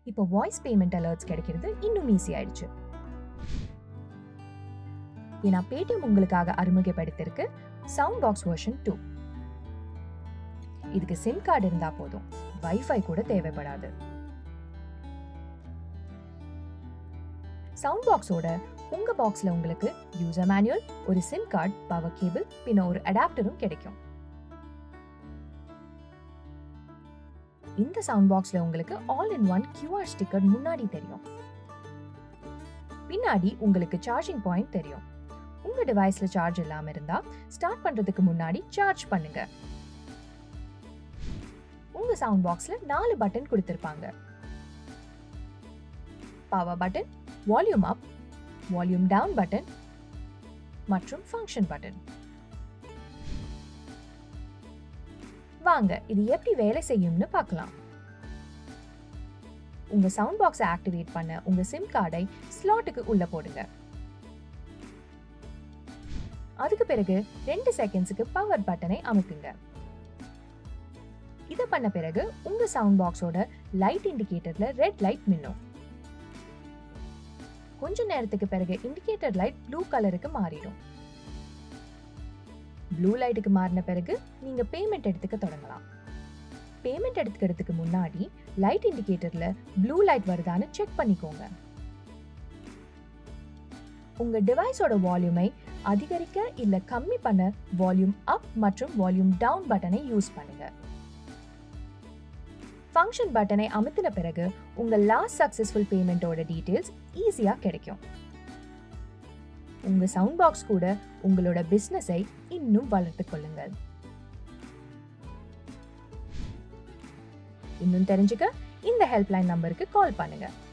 இப்போ voice payment alerts கிடைக்கிறது இன்னும் ஈஸி ஆயிடுச்சு ஏன்னா பேடிஎம் உங்களுக்காக அறிமுகப்படுத்திருக்கு சவுண்ட் பாக்ஸ் வெர்ஷன் டூ இதுக்கு சிம் கார்டு இருந்தா போதும் வைஃபை கூட தேவைப்படாது சவுண்ட் பாக்ஸோட உங்க பாக்ஸ்ல உங்களுக்கு யூசர் மேனுவல் ஒரு சிம் கார்டு பவர் கேபிள் பின்ன ஒரு அடாப்டரும் கிடைக்கும் இந்த சவுண்ட் பாக்ஸ்ல உங்களுக்கு all in one QR sticker முன்னாடி தெரியும் பின்னாடி உங்களுக்கு சார்ஜிங் பாயிண்ட் தெரியும் உங்க டிவைஸ்ல சார்ஜ் இல்லாம இருந்தா ஸ்டார்ட் பண்றதுக்கு முன்னாடி சார்ஜ் பண்ணுங்க உங்க சவுண்ட் பாக்ஸ்ல நாலு பட்டன் கொடுத்திருப்பாங்க power button volume up volume down button மற்றும் ஃபங்க்ஷன் பட்டன் வாங்க இது எப்படி வேலை செய்யும்னு பார்க்கலாம் உங்க சவுண்ட் பாக்ஸை ஆக்டிவேட் பண்ண உங்க சிம் கார்டை ஸ்லாட்டுக்கு உள்ள போடுங்க அதுக்கு பிறகு ரெண்டு செகண்ட்ஸுக்கு பவர் பட்டனை அமுக்குங்க இதை பண்ண பிறகு உங்க சவுண்ட் பாக்ஸோட லைட் இண்டிகேட்டர்ல ரெட் லைட் மின்னும் கொஞ்ச நேரத்துக்கு பிறகு இண்டிகேட்டர் லைட் ப்ளூ கலருக்கு மாறிடும் ப்ளூ லைட்டுக்கு மாறின பிறகு நீங்க பேமெண்ட் எடுத்துக்க தொடங்கலாம் பேமெண்ட் எடுத்துக்கிறதுக்கு முன்னாடி லைட் இண்டிகேட்டர்ல ப்ளூ லைட் வருதான்னு செக் பண்ணிக்கோங்க உங்க டிவைஸோட வால்யூமை அதிகரிக்க இல்ல கம்மி பண்ண வால்யூம் அப் மற்றும் வால்யூம் டவுன் பட்டனை யூஸ் பண்ணுங்க ஃபங்க்ஷன் பட்டனை அமுத்தின பிறகு உங்க லாஸ்ட் சக்சஸ்ஃபுல் பேமெண்ட்டோட டீடைல்ஸ் ஈஸியா கிடைக்கும் உங்க சவுண்ட் பாக்ஸ் கூட உங்களோட பிசினஸை இன்னும் வளர்த்துக் கொள்ளுங்கள் இன்னும் தெரிஞ்சுக்க இந்த ஹெல்ப்லைன் நம்பருக்கு கால் பண்ணுங்க